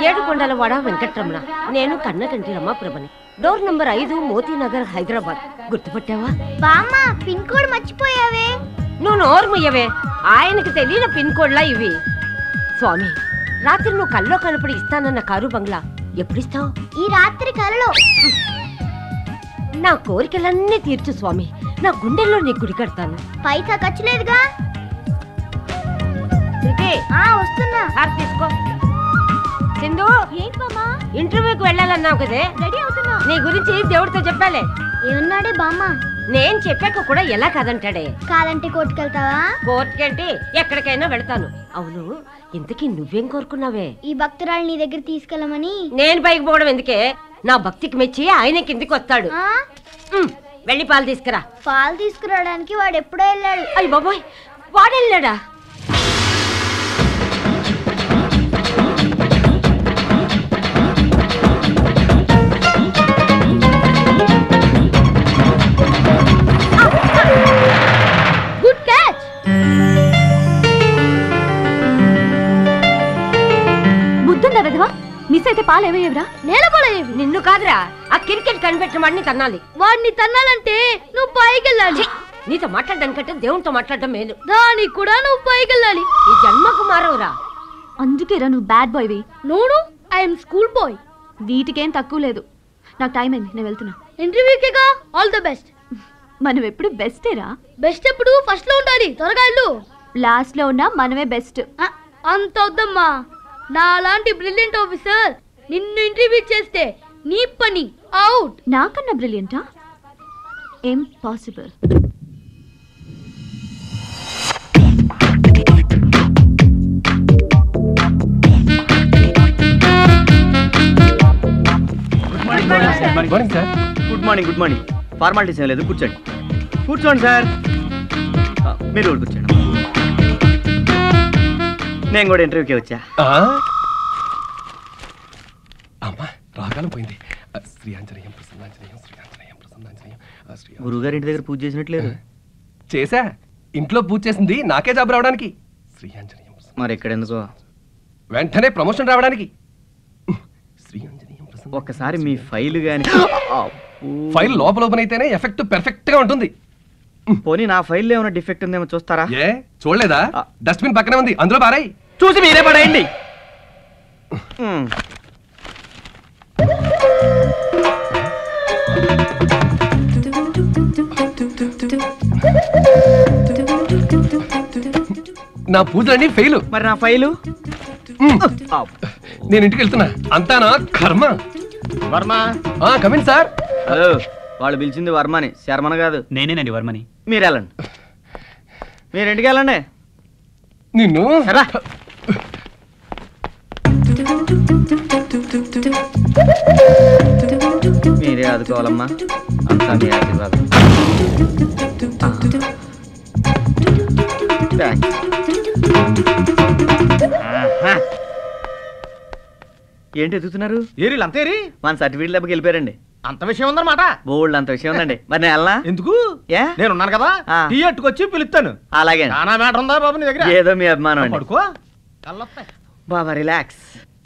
ఏడుకొండలవాడ వెంకట్రమణ నేను కన్నకంటి రమాప్రభని door number ఐదు మోతీనగర్ హైదరాబాద్ గుర్తుపట్టావా బామ్మ పిన్ కోడ్ మర్చిపోయావే నువ్వు నోర్ముయ్యవే ఆయనకి తెలియని పిన్ కోడ్లా ఇవి స్వామి రాత్రి నువ్వు కల్లో కనపడి ఇస్తానన్న కారు బంగ్లా ఎప్పుడిస్తావు ఈ రాత్రి కలలో నా కోరికలన్నీ తీర్చు స్వామి నా గుండెల్లో నీ గుడి కడతాను పైసా ఖర్చు లేదుగా శృతి, ఆ వస్తున్నా హారతి తీసుకో సింధు ఏంటి బామ్మ ఇంటర్వ్యూకి వెళ్ళాలన్నావు కదే రెడీ అవుతున్నా నీ గురించి దేవుడితో చెప్పాలే ఏమన్నాడే బామ్మ నేను చెప్పాక కూడా ఎలా కాదంటాడే కాదంటే కోర్టుకెళ్తావా కోర్టుకేంటి ఎక్కడికైనా వెళ్తాను అవును ఇంతకీ నువ్వేం కోరుకున్నావే ఈ భక్తురాలు నీ దగ్గర తీసుకెళ్ళమని నేను పైకి పోవడం ఎందుకే నా భక్తికి మెచ్చి ఆయన కిందికి వస్తాడు ఆ ఉమ్, వెళ్ళి పాలు తీసుకురా పాలు తీసుకురావడానికి వాడు ఎప్పుడో వెళ్ళాడు అయ్యి బాబోయ్ వాడెళ్ళాడా గుడ్ క్యాచ్ బుద్ధుందా విధవా మిస్ అయితే పాలు ఏమయ్యేవిరా నేలపడేవి నిన్ను కాదురా ఆ క్రికెట్ కనిపెట్టిన వాడిని తన్నాలి వాడిని తన్నాలంటే నువ్వు పైకెళ్ళాలి ఛీ, నీతో మాట్లాడడానికంటే దేవునితో మాట్లాడడం మేలు దానికి కూడా నువ్వు పైకెళ్ళాలి ఈ జన్మకు మారవురా అందుకేరా నువ్వు బ్యాడ్ బాయ్వి నోను ఐఎమ్ స్కూల్ బాయ్ వీటికేం తక్కువ లేదు నాకు టైం అయింది నేను వెళ్తున్నా ఇంటర్వ్యూకేగా ఆల్ ద బెస్ట్ మనం ఎప్పుడు బెస్టేరా బెస్ట్ ఎప్పుడు ఫస్ట్ లో ఉండాలి త్వరగా వెళ్ళు లాస్ట్ లో ఉన్నా మనమే బెస్ట్ ఆ, అంత వద్దమ్మా నా లాంటి బ్రిలియంట్ ఆఫీసర్ నిన్ను ఇంటర్వ్యూ చేస్తే నీ పని అవుట్ నాకన్నా బ్రిలియంటా impossible good morning sir good morning good morning formalities ఏం లేదు కూర్చోండి కూర్చోండి సార్ ఆ, మీరు కూడా కూర్చోండి నేను కూడా ఇంటర్వ్యూకి వచ్చా అమ్మా రాగాలం పోయింది ఆ, శ్రీ ఆంజనేయం ప్రసన్నాంజనేయం శ్రీ ఆంజనేయం ప్రసన్నాంజనేయం ఆ, శ్రీ ఆంజనేయం. గురువుగారి ఇంటి దగ్గర పూజ చేసినట్లేదు చేశా ఇంట్లో పూజ చేసింది నాకే జాబ్ రావడానికి శ్రీ ఆంజనేయం ప్రసన్న- మరి ఇక్కడ ఎందుకో వెంటనే ప్రమోషన్ రావడానికి శ్రీ ఆంజనేయం ప్రసన్న- ఒక్కసారి మీ ఫైల్ కానీ ఫైల్ లోపల ఓపెన్ అయితేనే ఎఫెక్ట్ పెర్ఫెక్ట్ గా ఉంటుంది పోనీ నా ఫైల్ ఏమైనా డిఫెక్ట్ ఉందేమో చూస్తారా ఏ చూడలేదా ఆ. డస్ట్బిన్ పక్కనే ఉంది అందులో పారాయి చూసి మీరే పడేయండి మ్. నా పూజలన్నీ ఫెయిల్ మరి నా ఫైలు ఆ, నేను ఇంటికి వెళ్తున్నా అంతా నా కర్మ వర్మ ఆ కమిన్ సార్ హలో వాళ్ళు పిలిచింది వర్మని శర్మన కాదు నేనేనండి వర్మని మీరు వెళ్ళండి మీరు ఇంటికి వెళ్ళండి నిన్ను రా. మీరే ఆదుకోవాలమ్మా అంతా మీ ఆశీర్వాదం థాంక్స్. ఆహా. ఏంటి ఎదుగుతున్నారు ఏరి అంతేరి మన సర్టిఫికేట్ దెబ్బకి వెళ్ళిపోయారండి అంత విషయం ఉందన్నమాట బోల్డ్ అంత విషయం ఉందండి మరి నేను వెళ్ళనా ఎందుకు ఏ నేనున్నాను కదా ఆ. టీ అట్టుకొచ్చి పిలుస్తాను అలాగే అండి. నానా మ్యాటర్ ఉందా బాబు నీ దగ్గర ఏదో మీ అభిమానం అండి పడుకో కళ్ళొస్తాయి బాబా రిలాక్స్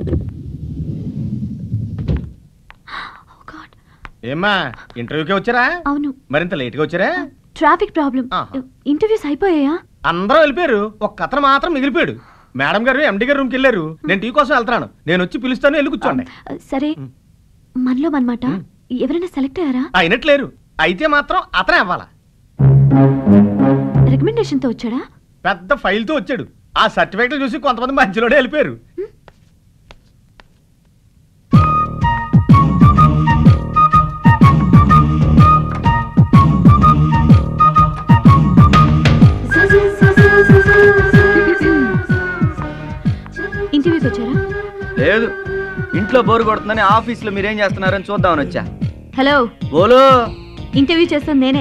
ఏమ్మా ఇంటర్వ్యూకి వచ్చారా అవును మరింత లేట్ గా వచ్చారా ట్రాఫిక్ ప్రాబ్లం ఆహా. ఇంటర్వ్యూస్ అయిపోయాయా అందరూ వెళ్ళిపోయారు ఒక్క అతను మాత్రం మిగిలిపోయాడు మేడం గారు ఎండి గారు రూమ్కి వెళ్ళారు నేను టీ కోసం వెళ్తున్నాను నేను వచ్చి పిలుస్తాను వెళ్ళి కూర్చోండి సరే మనలో మనమాట ఎవరైనా సెలెక్ట్ అయ్యారా అయినట్లేరు అయితే మాత్రం అతనే అవ్వాలా రికమెండేషన్ తో వచ్చాడా పెద్ద ఫైల్తో వచ్చాడు ఆ సర్టిఫికేట్లు చూసి కొంతమంది మధ్యలోనే వెళ్ళిపోయారు ఇంటర్వ్యూకి వచ్చారా లేదు ఇంట్లో బోరు కొడుతుందని ఆఫీస్లో మీరేం చేస్తున్నారని చూద్దామని వచ్చా హలో బోలు ఇంటర్వ్యూ చేస్తుంది నేనే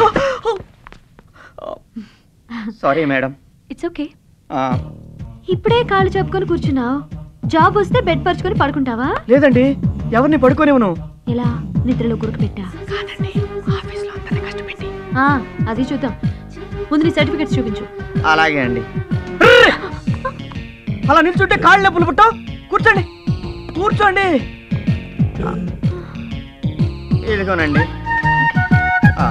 సారీ మేడం ఇట్స్ ఓకే ఇప్పుడే కాళ్ళు చెప్పుకొని కూర్చున్నావు జాబ్ వస్తే బెడ్ పరుచుకొని పడుకుంటావా లేదండి ఎవరిని పడుకోనివ్వను ఎలా నిద్రలో గురుకు పెట్టా ఆ, అది చూద్దాం ముందు నీ సర్టిఫికెట్స్ చూపించు అలాగే అండి అలా నిల్చుంటే కాళ్ళు నొప్పులు పుట్టావు కూర్చోండి కూర్చోండి ఇదిగోనండి ఆ.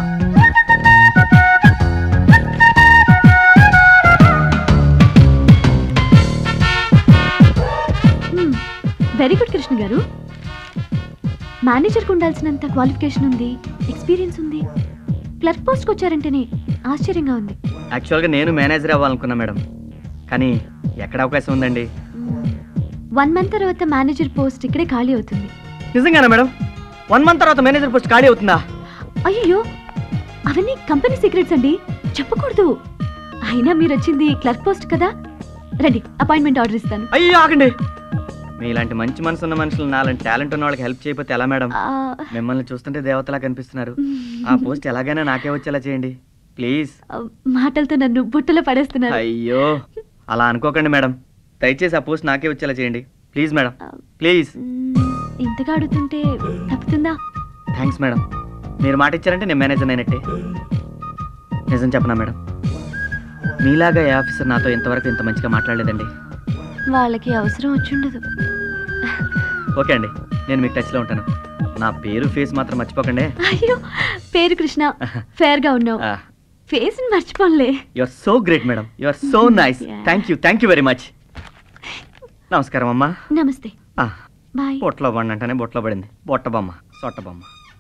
వెరీ గుడ్ కృష్ణ గారు మేనేజర్కి ఉండాల్సినంత క్వాలిఫికేషన్ ఉంది ఎక్స్పీరియన్స్ ఉంది క్లర్క్ పోస్ట్కి వచ్చారంటేనే ఆశ్చర్యంగా ఉంది యాక్చువల్గా నేను మేనేజర్ అవ్వాలనుకున్నా మేడం కానీ ఎక్కడ అవకాశం ఉందండి వన్ మంత్ తర్వాత మేనేజర్ పోస్ట్ ఇక్కడే ఖాళీ అవుతుంది నిజంగానా మేడం వన్ మంత్ తర్వాత మేనేజర్ పోస్ట్ ఖాళీ అవుతుందా అయ్యో అవన్నీ కంపెనీ సీక్రెట్స్ అండి చెప్పకూడదు అయినా మీరు వచ్చింది క్లర్క్ పోస్ట్ కదా రండి అపాయింట్మెంట్ ఆర్డర్ ఇస్తాను అయ్యో ఆగండి మీలాంటి మంచి మనసు ఉన్న మనుషులు నాలాంటి టాలెంట్ ఉన్న వాళ్ళకి హెల్ప్ చేయకపోతే ఎలా మేడం ఆ, మిమ్మల్ని చూస్తుంటే దేవతలా కనిపిస్తున్నారు ఆ పోస్ట్ ఎలాగైనా నాకే వచ్చేలా చేయండి ప్లీజ్ ఆ, మాటలతో నన్ను బుట్టలో పడేస్తున్నారు అయ్యో అలా అనుకోకండి మేడం దయచేసి ఆ పోస్ట్ నాకే వచ్చేలా చేయండి ప్లీజ్ మేడం ప్లీజ్ మ్, ఇంతగా అడుగుతుంటే తప్పుతుందా థ్యాంక్స్ మేడం మీరు మాట ఇచ్చారంటే నేను మేనేజర్ అయినట్టే నిజం చెప్పనా మేడం మీలాగా ఏ ఆఫీసర్ నాతో ఇంతవరకు ఇంత మంచిగా మాట్లాడలేదండి వాళ్ళకి అవసరం వచ్చుండదు ఓకే అండి నేను మీకు టచ్లో ఉంటాను నా పేరు ఫేస్ మాత్రం మర్చిపోకండి అయ్యో పేరు కృష్ణ ఫేర్ గా ఉన్నావు ఫేస్ మర్చిపోలే you are so great madam you are so nice Yeah. Thank you thank you very much నమస్కారం అమ్మా నమస్తే ఆ, బాయ్ బొట్లో బండి అంటేనే బొట్లో పడింది బొట్ట బొమ్మ సొట్ట బొమ్మ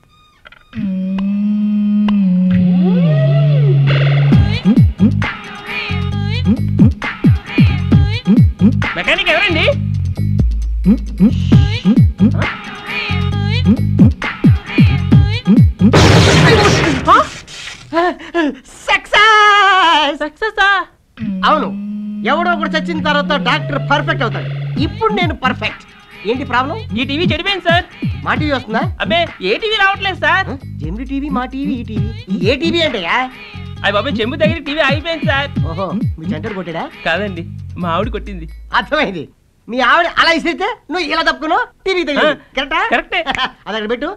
మెకానిక్ ఎవరండి సక్సెస్ సక్సెస్ అవును ఎవడో ఒకడు చచ్చిన తర్వాత డాక్టర్ పర్ఫెక్ట్ అవుతాడు ఇప్పుడు నేను పర్ఫెక్ట్ ఏంటి ప్రాబ్లం ఈ టీవీ చెడిపోయింది సార్ మా టీవీ వస్తుందా అబ్బే ఏ టీవీ రావట్లేదు సార్ Gemini TV Maa TV E TV ఈ ఏ టీవీ అంటయ్యా అయ్యి బాబాయ్ చెంబు దగ్గర టీవీ అయిపోయింది సార్ ఓహో మీ సెంటర్ కొట్టాడా కాదండి మా ఆవిడ కొట్టింది అర్థమైంది మీ ఆవిడ అలా ఇసిరితే నువ్వు ఇలా తప్పుకున్నావు టీవీ తగిలి ఆ, కరెక్టా కరెక్టే. అది అక్కడ పెట్టు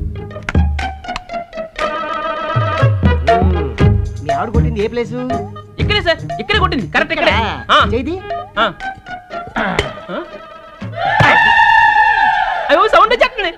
మ్మ్. మీ ఆవిడ కొట్టింది ఏ ప్లేసు ఇక్కడే సార్ ఇక్కడే కొట్టింది కరెక్ట్ ఇక్కడే ఆ, చేతి ఆ. ఆ? అయ్యో సౌండ్ వచ్చేస్తుంది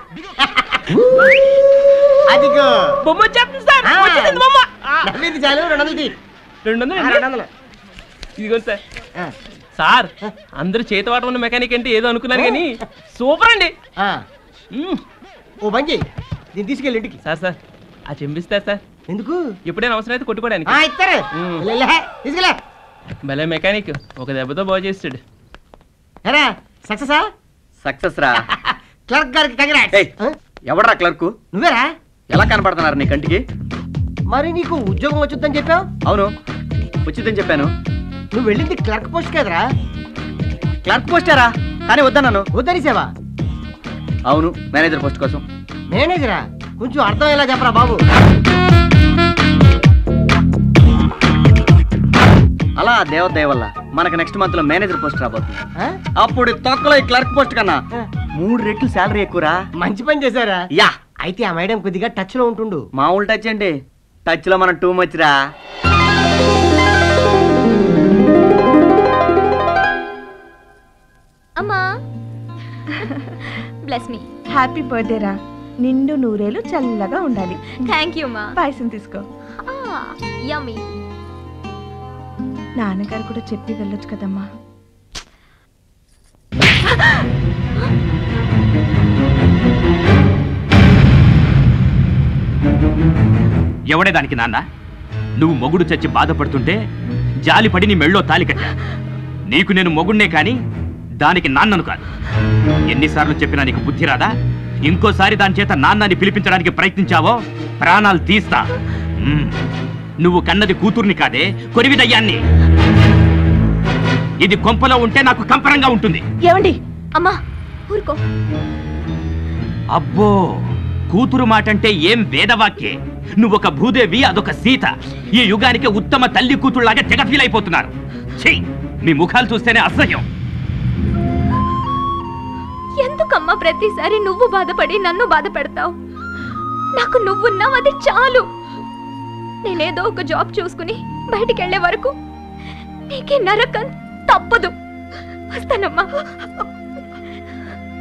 అదిగో బొమ్మ వచ్చేస్తుంది సార్ ఆ. వచ్చేసింది బొమ్మ ఆ. నవ్వింది చాలు రెండు వందలు తీ. రెండు వందలు ఆ, అండి? రెండు వందలు ఇదిగోండి సార్ ఆ, సార్ అందరూ చేతివాట ఉన్న మెకానిక్ అంటే ఏదో అనుకున్నాను కానీ సూపర్ అండి ఆ. మ్మ్. ఓ పని చెయ్యి దీన్ని తీసుకెళ్ళి ఇంటికి సార్ సార్ ఆ చెంపిస్తారు సార్ ఎందుకు ఎప్పుడైనా అవసరం అయితే కొట్టుకోవడానికి ఆ, ఇస్తారు మ్మ్. లే, లే, తీసుకెళ్ళే భలే మెకానిక్ ఒక దెబ్బతో బాగు చేస్తాడు ఎరా సక్సెసా సక్సెస్ రా క్లర్క్ గారికి కంగ్రాట్స్ ఏయ్. ఎవడరా క్లర్కు నువ్వేరా ఎలా కనపడుతున్నారు నీ కంటికి మరి నీకు ఉద్యోగం వచ్చుద్దని చెప్పావు అవును ఉచితం చెప్పాను నువ్వు వెళ్ళింది క్లర్క్ పోస్ట్ కదరా క్లర్క్ పోస్టారా కానీ వద్దన్నాను వద్దనిసేవా అవును మేనేజర్ పోస్ట్ కోసం మేనేజరా కొంచెం అర్థమయ్యేలా చెప్పరా బాబు అలా దేవదయ వల్ల మనకు నెక్స్ట్ మంత్ లో మేనేజర్ పోస్ట్ రాబోతుంది ఆ? అప్పుడు ఈ తొక్కలో ఈ క్లర్క్ పోస్ట్ కన్నా ఆ. మూడు రెట్లు శాలరీ ఎక్కువరా మంచి పని చేశారా యా అయితే ఆ మేడం కొద్దిగా టచ్ లో ఉంటుండు మామూలు టచ్ అండి టచ్ లో మనం టూ మచ్ రా అమ్మా బ్లెస్ మీ హ్యాపీ బర్త్డే రా నిండు నూరేలు చల్లగా ఉండాలి థ్యాంక్ యూ మా పాయసం తీసుకో యమ్మీ నాన్నగారు కూడా చెప్పి వెళ్ళొచ్చు కదమ్మా ఎవడే దానికి నాన్న నువ్వు మొగుడు చచ్చి బాధపడుతుంటే జాలిపడి నీ మెళ్ళో తాలి కట్టా నీకు నేను మొగుడినే కాని దానికి నాన్నను కాదు ఎన్నిసార్లు చెప్పినా నీకు బుద్ధి రాదా ఇంకోసారి దాని చేత నాన్నని పిలిపించడానికి ప్రయత్నించావో ప్రాణాలు తీస్తా మ్మ్. నువ్వు కన్నది కూతుర్ని కాదే కొరివిదయ్యాన్ని ఇది కొంపలో ఉంటే నాకు కంపరంగా ఉంటుంది ఏమండి అమ్మా ఊరుకో అబ్బో కూతురు మాటంటే ఏం వేదవాక్యే నువ్వొక భూదేవి అదొక సీత ఈ యుగానికి ఉత్తమ తల్లి కూతురులాగా తెగ ఫీల్ అయిపోతున్నారు ఛీ మీ ముఖాలు చూస్తేనే అసహ్యం ఎందుకమ్మా ప్రతిసారి నువ్వు బాధపడి నన్ను బాధ పెడతావు నాకు నువ్వున్నావు అది చాలు నేనేదో ఒక జాబ్ చూసుకుని బయటికి వెళ్ళే వరకు నీకే నరకం తప్పదు వస్తానమ్మా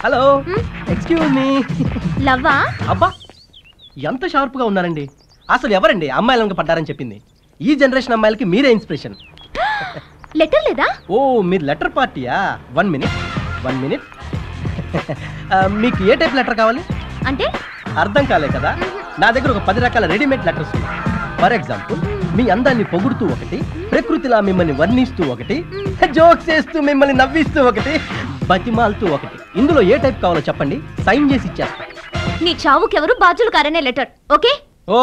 హలో ఎక్స్క్యూజ్ మీ లవ్వా అబ్బా ఎంత షార్ప్గా ఉన్నారండి అసలు ఎవరండి అమ్మాయిలను పడ్డారని చెప్పింది ఈ జనరేషన్ అమ్మాయిలకి మీరే ఇన్స్పిరేషన్ లెటర్ లేదా ఓ మీరు లెటర్ పార్టీయా వన్ మినిట్ వన్ మినిట్ మీకు ఏ టైప్ లెటర్ కావాలి అంటే అర్థం కాలే కదా నా దగ్గర ఒక పది రకాల రెడీమేడ్ లెటర్స్ ఉన్నాయి ఫర్ ఎగ్జాంపుల్ మీ అందాన్ని పొగుడుతూ ఒకటి ప్రకృతిలా మిమ్మల్ని వర్ణిస్తూ ఒకటి జోక్స్ వేస్తూ మిమ్మల్ని నవ్విస్తూ ఒకటి బతిమాలుతూ ఒకటి ఇందులో ఏ టైప్ కావాలో చెప్పండి సైన్ చేసి ఇచ్చేస్తా నీ చావుకెవరు బాధ్యులు కారనే letter okay oh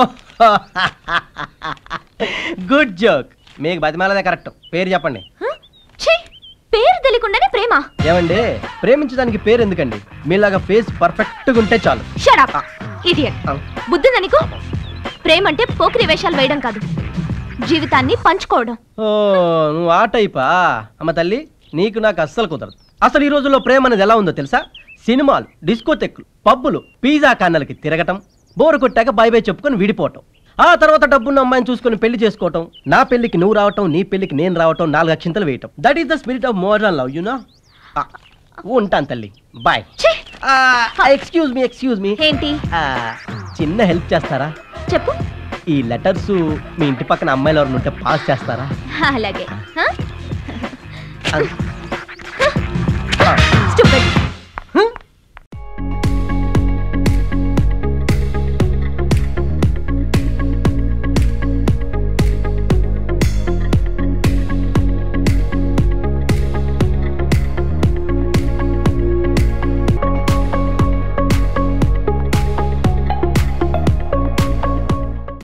good joke మీకు బతిమాలదే కరెక్ట్ పేరు చెప్పండి ఛీ పేరు తెలియకుండానే ప్రేమ ఏమండి ప్రేమించడానికి పేరు ఎందుకండి మీలాగా ఫేస్ పర్ఫెక్ట్గా ఉంటే చాలు షడప్ ఇడియట్ బుద్ధుందా నీకు ప్రేమ అంటే పోకిరి వేషాలు వేయడం కాదు జీవితాన్ని పంచుకోవడం ఓ నువ్వు ఆ టైపా అమ్మ తల్లి నీకు నాకు అస్సలు కుదరదు అసలు ఈ రోజుల్లో ప్రేమ అనేది ఎలా ఉందో తెలుసా సినిమాలు డిస్కోటెక్లు పబ్బులు పిజ్జా కార్నర్లకి తిరగటం బోరు కొట్టాక బై బై చెప్పుకొని విడిపోవటం ఆ తర్వాత డబ్బున్న అమ్మాయిని చూసుకొని పెళ్లి చేసుకోవటం నా పెళ్లికి నువ్వు రావటం నీ పెళ్లికి నేను రావటం నాలుగు అక్షింతలు వేయటం that is the spirit of modern love you know ఉంటాను తల్లి bye excuse me excuse me ఏంటి చిన్న హెల్ప్ చేస్తారా చెప్పు ఈ లెటర్స్ మీ ఇంటి పక్కన అమ్మాయిలు ఎవరు ఉంటే పాస్ చేస్తారా అలాగే హ? అం-